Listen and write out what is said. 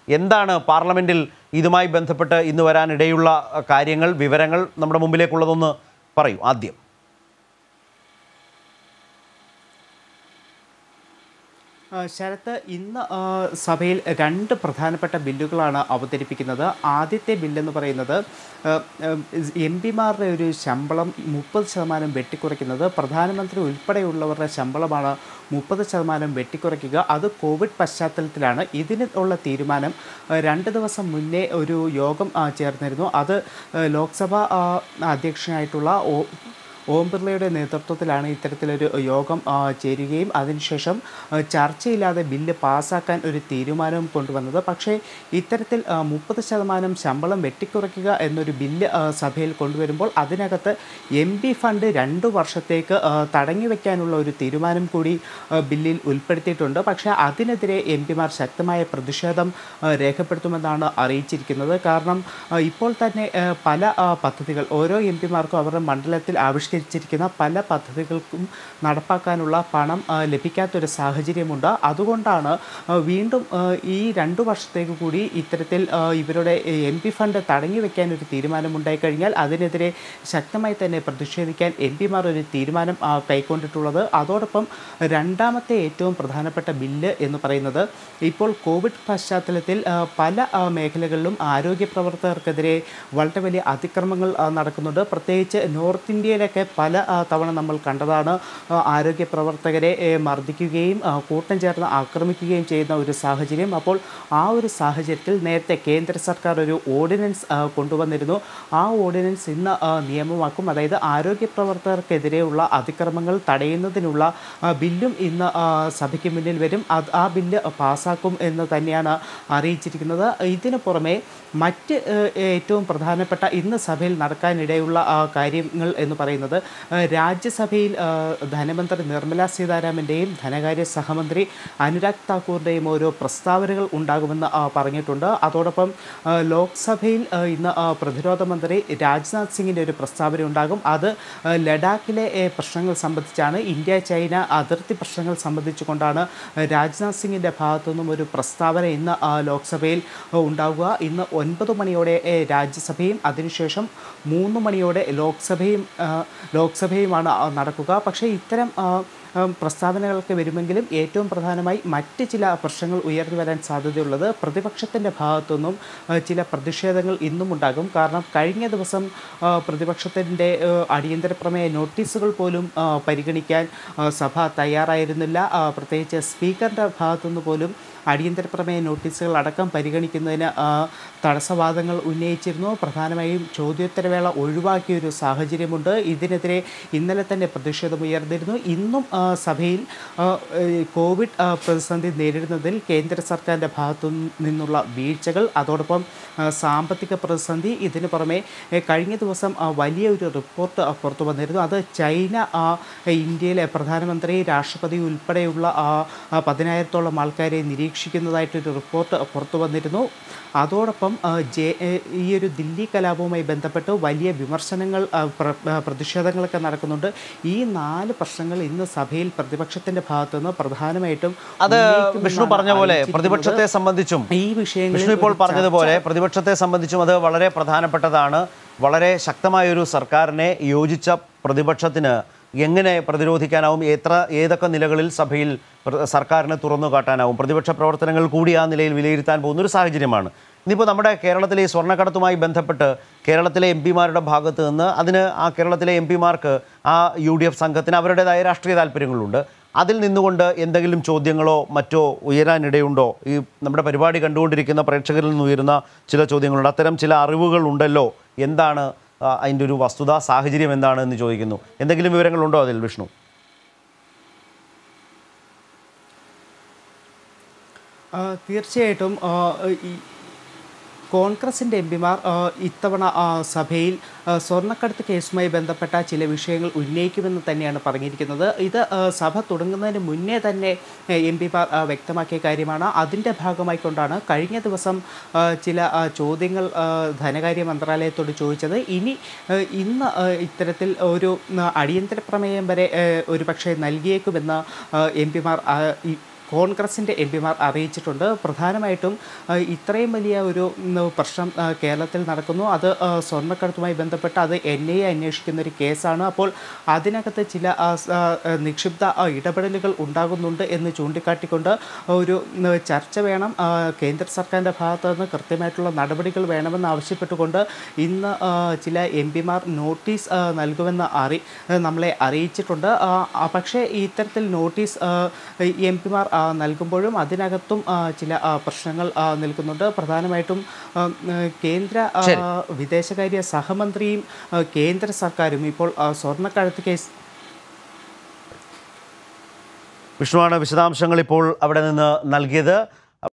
എന്താണ് പാർലമെൻറ്റിൽ ഇതുമായി ബന്ധപ്പെട്ട് ഇന്ന് വരാനിടയുള്ള അഹ്, കാര്യങ്ങൾ വിവരങ്ങൾ നമ്മുടെ മുമ്പിലേക്കുള്ളതൊന്ന് പറയൂ ആദ്യം ആ, ശരത്ത് ഇന്ന് ആ, സഭയിൽ രണ്ട് പ്രധാനപ്പെട്ട ബില്ലുകളാണ് അവതരിപ്പിക്കുന്നത് ആദ്യത്തെ ബില്ലെന്ന് പറയുന്നത് എം പിമാരുടെ ഒരു ശമ്പളം മുപ്പത് ശതമാനം വെട്ടിക്കുറയ്ക്കുന്നത് പ്രധാനമന്ത്രി ഉൾപ്പെടെയുള്ളവരുടെ ശമ്പളമാണ് മുപ്പത് ശതമാനം വെട്ടിക്കുറയ്ക്കുക അത് കോവിഡ് പശ്ചാത്തലത്തിലാണ് ഇതിന് ഉള്ള തീരുമാനം ആ, രണ്ട് ദിവസം മുന്നേ ഒരു യോഗം ആ, ചേർന്നിരുന്നു അത് ആ, ലോക്സഭ ആ, അധ്യക്ഷനായിട്ടുള്ള ഓ ഓം ബിർളയുടെ നേതൃത്വത്തിലാണ് ഇത്തരത്തിലൊരു യോഗം ആ, ചേരുകയും അതിനുശേഷം ആ, ചർച്ചയില്ലാതെ ബില്ല് പാസ്സാക്കാൻ ഒരു തീരുമാനവും കൊണ്ടുവന്നത് പക്ഷേ ഇത്തരത്തിൽ മുപ്പത് ശതമാനം ശമ്പളം വെട്ടിക്കുറയ്ക്കുക എന്നൊരു ബില്ല് ആ, സഭയിൽ കൊണ്ടുവരുമ്പോൾ അതിനകത്ത് എം പി ഫണ്ട് രണ്ടു വർഷത്തേക്ക് ആ, തടഞ്ഞു വെക്കാനുള്ള ഒരു തീരുമാനം കൂടി ആ, ബില്ലിൽ ഉൾപ്പെടുത്തിയിട്ടുണ്ട് പക്ഷേ അതിനെതിരെ എം പിമാർ ശക്തമായ പ്രതിഷേധം ആ, രേഖപ്പെടുത്തുമെന്നാണ് അറിയിച്ചിരിക്കുന്നത് കാരണം ആ, ഇപ്പോൾ തന്നെ ആ, പല ആ, പദ്ധതികൾ ഓരോ എം പിമാർക്കും അവരുടെ മണ്ഡലത്തിൽ ആവിഷ്കരിച്ചിരിക്കുന്ന പല പദ്ധതികൾക്കും നടപ്പാക്കാനുള്ള പണം ആ, ലഭിക്കാത്തൊരു സാഹചര്യമുണ്ട് അതുകൊണ്ടാണ് ആ, വീണ്ടും ആ, ഈ രണ്ടു വർഷത്തേക്ക് കൂടി ഇത്തരത്തിൽ ആ, ഇവരുടെ എം പി ഫണ്ട് തടഞ്ഞു വെക്കാൻ ഒരു തീരുമാനമുണ്ടായി കഴിഞ്ഞാൽ അതിനെതിരെ ശക്തമായി തന്നെ പ്രതിഷേധിക്കാൻ എം പിമാർ ഒരു തീരുമാനം ആ, കൈക്കൊണ്ടിട്ടുള്ളത് അതോടൊപ്പം രണ്ടാമത്തെ ഏറ്റവും പ്രധാനപ്പെട്ട ബില്ല് എന്ന് പറയുന്നത് ഇപ്പോൾ കോവിഡ് പശ്ചാത്തലത്തിൽ ആ, പല ആ, മേഖലകളിലും ആരോഗ്യ പ്രവർത്തകർക്കെതിരെ വളരെ വലിയ അതിക്രമങ്ങൾ ആ, നടക്കുന്നുണ്ട് പ്രത്യേകിച്ച് നോർത്ത് ഇന്ത്യയിലൊക്കെ പല ആ, തവണ നമ്മൾ കണ്ടതാണ് ആ, ആരോഗ്യ പ്രവർത്തകരെ ഏ, മർദ്ദിക്കുകയും ആ, കൂട്ടം ചേർന്ന് ആക്രമിക്കുകയും ചെയ്യുന്ന ഒരു സാഹചര്യം അപ്പോൾ ആ ഒരു സാഹചര്യത്തിൽ നേരത്തെ കേന്ദ്ര സർക്കാർ ഒരു ഓർഡിനൻസ് ആ, കൊണ്ടുവന്നിരുന്നു ആ ഓർഡിനൻസ് ഇന്ന് ആ, നിയമമാക്കും അതായത് ആരോഗ്യ പ്രവർത്തകർക്കെതിരെയുള്ള അതിക്രമങ്ങൾ തടയുന്നതിനുള്ള ആ, ബില്ലും ഇന്ന് ആ, സഭയ്ക്ക് മുന്നിൽ വരും അത് ആ ബില്ല് പാസ്സാക്കും എന്ന് തന്നെയാണ് അറിയിച്ചിരിക്കുന്നത് ഇതിന് പുറമെ മറ്റ് ഏഹ്, ഏറ്റവും പ്രധാനപ്പെട്ട ഇന്ന് സഭയിൽ നടക്കാനിടയുള്ള ആ, കാര്യങ്ങൾ എന്ന് പറയുന്നത് ആ, രാജ്യസഭയിൽ ആ, ധനമന്ത്രി നിർമ്മല സീതാരാമൻ്റെയും ധനകാര്യ സഹമന്ത്രി അനുരാഗ് താക്കൂറിൻ്റെയും ഓരോ പ്രസ്താവനകൾ ഉണ്ടാകുമെന്ന് ആ, പറഞ്ഞിട്ടുണ്ട് അതോടൊപ്പം ആ, ലോക്സഭയിൽ ആ, ഇന്ന് ആ, പ്രതിരോധ മന്ത്രി രാജ്നാഥ് സിംഗിൻ്റെ ഒരു പ്രസ്താവന ഉണ്ടാകും അത് ആ, ലഡാക്കിലെ ഏ, പ്രശ്നങ്ങൾ സംബന്ധിച്ചാണ് ഇന്ത്യ ചൈന അതിർത്തി പ്രശ്നങ്ങൾ സംബന്ധിച്ചുകൊണ്ടാണ് ആ, രാജ്നാഥ് സിംഗിൻ്റെ ഭാഗത്തു നിന്നും ഒരു പ്രസ്താവന ഇന്ന് ആ, ലോക്സഭയിൽ ആ, ഉണ്ടാവുക ഇന്ന് ഒൻപത് മണിയോടെ ഏ, രാജ്യസഭയും അതിനുശേഷം മൂന്ന് മണിയോടെ ലോക്സഭയും ആ, ലോക്സഭയുമാണ് ആ, നടക്കുക പക്ഷേ ഇത്തരം ആ, ആ, പ്രസ്താവനകളൊക്കെ വരുമെങ്കിലും ഏറ്റവും പ്രധാനമായി മറ്റ് ചില പ്രശ്നങ്ങൾ ഉയർന്നു വരാൻ സാധ്യതയുള്ളത് പ്രതിപക്ഷത്തിൻ്റെ ഭാഗത്തുനിന്നും ആ, ചില പ്രതിഷേധങ്ങൾ ഇന്നും ഉണ്ടാകും കാരണം കഴിഞ്ഞ ദിവസം ആ, പ്രതിപക്ഷത്തിൻ്റെ ആ, അടിയന്തര പ്രമേയ നോട്ടീസുകൾ പോലും ആ, പരിഗണിക്കാൻ ആ, സഭ തയ്യാറായിരുന്നില്ല ആ, പ്രത്യേകിച്ച് സ്പീക്കറിൻ്റെ ഭാഗത്തുനിന്ന് പോലും അടിയന്തര പ്രമേയ നോട്ടീസുകൾ അടക്കം പരിഗണിക്കുന്നതിന് ആ, തടസ്സവാദങ്ങൾ ഉന്നയിച്ചിരുന്നു പ്രധാനമായും ചോദ്യോത്തരവേള ഒഴിവാക്കിയ ഒരു സാഹചര്യമുണ്ട് ഇതിനെതിരെ ഇന്നലെ തന്നെ പ്രതിഷേധം ഉയർന്നിരുന്നു ഇന്നും ആ, സഭയിൽ ആ, ഏ, കോവിഡ് ആ, പ്രതിസന്ധി നേരിടുന്നതിൽ കേന്ദ്ര സർക്കാരിൻ്റെ ഭാഗത്തു നിന്നുള്ള വീഴ്ചകൾ അതോടൊപ്പം ആ, സാമ്പത്തിക പ്രതിസന്ധി ഇതിന് പുറമെ ഏ, കഴിഞ്ഞ ദിവസം ആ, വലിയ ഒരു റിപ്പോർട്ട് ആ, പുറത്തു വന്നിരുന്നു അത് ചൈന ആ, ഇന്ത്യയിലെ പ്രധാനമന്ത്രി രാഷ്ട്രപതി ഉൾപ്പെടെയുള്ള ആ, ആ, പതിനായിരത്തോളം ആൾക്കാരെ നിരീക്ഷിക്കുന്നതായിട്ടൊരു റിപ്പോർട്ട് പുറത്തു വന്നിരുന്നു അതോടൊപ്പം ആ, ജെ ഏ, ഈ ഒരു ദില്ലി കലാപവുമായി ബന്ധപ്പെട്ട് വലിയ വിമർശനങ്ങൾ ആ, പ്ര- ആ, പ്രതിഷേധങ്ങളൊക്കെ നടക്കുന്നുണ്ട് ഈ നാല് പ്രശ്നങ്ങൾ ഇന്ന് സഭയിൽ പ്രതിപക്ഷത്തിന്റെ ഭാഗത്തുനിന്ന് പ്രധാനമായിട്ടും അത് ഉന്നയിക്കുമെന്നാണ് വിഷ്ണു പറഞ്ഞ പോലെ അറിയിച്ചിരിക്കുന്നത്. പ്രതിപക്ഷത്തെ സംബന്ധിച്ചും ഈ വിഷയങ്ങളിൽ വിഷ്ണു ഇപ്പോൾ ഒരു പറഞ്ഞതുപോലെ പ്രതിപക്ഷത്തെ സംബന്ധിച്ചും അത് വളരെ പ്രധാനപ്പെട്ടതാണ് വളരെ ശക്തമായൊരു സർക്കാരിനെ യോജിച്ച പ്രതിപക്ഷത്തിന് എങ്ങനെ പ്രതിരോധിക്കാനാവും എത്ര ഏതൊക്കെ നിലകളിൽ സഭയിൽ പ്ര- സർക്കാരിനെ തുറന്നു കാട്ടാനാവും പ്രതിപക്ഷ പ്രവർത്തനങ്ങൾ കൂടി ആ നിലയിൽ വിലയിരുത്താൻ പോകുന്ന ഒരു സാഹചര്യമാണ് ഇന്നിപ്പോൾ നമ്മുടെ കേരളത്തിലെ ഈ സ്വർണ്ണക്കടത്തുമായി ബന്ധപ്പെട്ട് കേരളത്തിലെ എം പിമാരുടെ ഭാഗത്ത് നിന്ന് അതിന് ആ കേരളത്തിലെ എം പിമാർക്ക് ആ യു ഡി എഫ് സംഘത്തിന് അവരുടേതായ രാഷ്ട്രീയ താല്പര്യങ്ങളുണ്ട് അതിൽ നിന്നുകൊണ്ട് എന്തെങ്കിലും ചോദ്യങ്ങളോ മറ്റോ ഉയരാനിടയുണ്ടോ ഈ നമ്മുടെ പരിപാടി കണ്ടുകൊണ്ടിരിക്കുന്ന പ്രേക്ഷകരിൽ നിന്ന് ഉയരുന്ന ചില ചോദ്യങ്ങളുണ്ട് അത്തരം ചില അറിവുകൾ ഉണ്ടല്ലോ എന്താണ് ആ, അതിൻ്റെ ഒരു വസ്തുത സാഹചര്യം എന്താണ് എന്ന് ചോദിക്കുന്നു എന്തെങ്കിലും വിവരങ്ങളുണ്ടോ അതിൽ വിഷ്ണു ആ, തീർച്ചയായിട്ടും ആ, ഈ കോൺഗ്രസിൻ്റെ എം പിമാർ ഇത്തവണ ആ, സഭയിൽ ആ, സ്വർണ്ണക്കടത്ത് കേസുമായി ബന്ധപ്പെട്ട ചില വിഷയങ്ങൾ ഉന്നയിക്കുമെന്ന് തന്നെയാണ് പറഞ്ഞിരിക്കുന്നത് ഇത് ആ, സഭ തുടങ്ങുന്നതിന് മുന്നേ തന്നെ എം പിമാർ വ്യക്തമാക്കിയ കാര്യമാണ് അതിൻ്റെ ഭാഗമായിക്കൊണ്ടാണ് കഴിഞ്ഞ ദിവസം ആ, ചില ആ, ചോദ്യങ്ങൾ ആ, ധനകാര്യ മന്ത്രാലയത്തോട് ചോദിച്ചത് ഇനി ആ, ഇന്ന് ആ, ഇത്തരത്തിൽ ഒരു ആ, അടിയന്തര പ്രമേയം വരെ ആ, ഒരു പക്ഷേ നൽകിയേക്കുമെന്ന് എം പിമാർ കോൺഗ്രസിൻ്റെ എം പിമാർ അറിയിച്ചിട്ടുണ്ട് പ്രധാനമായിട്ടും ആ, ഇത്രയും വലിയ ഒരു ഉം, പ്രശ്നം ആ, കേരളത്തിൽ നടക്കുന്നു അത് ആ, സ്വർണ്ണക്കടത്തുമായി ബന്ധപ്പെട്ട് അത് എൻ ഐ എ അന്വേഷിക്കുന്ന ഒരു കേസാണ് അപ്പോൾ അതിനകത്ത് ചില ആ, സ- ആ, നിക്ഷിപ്ത ആ, ഇടപെടലുകൾ ഉണ്ടാകുന്നുണ്ട് എന്ന് ചൂണ്ടിക്കാട്ടിക്കൊണ്ട് ഒരു ഉം, ചർച്ച വേണം ആ, കേന്ദ്ര സർക്കാരിൻ്റെ ഭാഗത്ത് നിന്ന് കൃത്യമായിട്ടുള്ള നടപടികൾ വേണമെന്ന് ആവശ്യപ്പെട്ടുകൊണ്ട് ഇന്ന് ആ, ചില എം പിമാർ നോട്ടീസ് ആ, നൽകുമെന്ന് അറി നമ്മളെ അറിയിച്ചിട്ടുണ്ട് ആ, ആ, പക്ഷേ ഇത്തരത്തിൽ നോട്ടീസ് എം പിമാർ നൽകുമ്പോഴും അതിനകത്തും ആ, ചില ആ, പ്രശ്നങ്ങൾ ആ, നിൽക്കുന്നുണ്ട് പ്രധാനമായിട്ടും ആ, ഉം, കേന്ദ്ര ആ, വിദേശകാര്യ സഹമന്ത്രിയും ആ, കേന്ദ്ര സർക്കാരും ഇപ്പോൾ ആ, സ്വർണ്ണക്കടത്ത് കേസ് വിഷ്ണുവാണ് വിശദാംശങ്ങൾ ഇപ്പോൾ അവിടെ നിന്ന് നൽകിയത്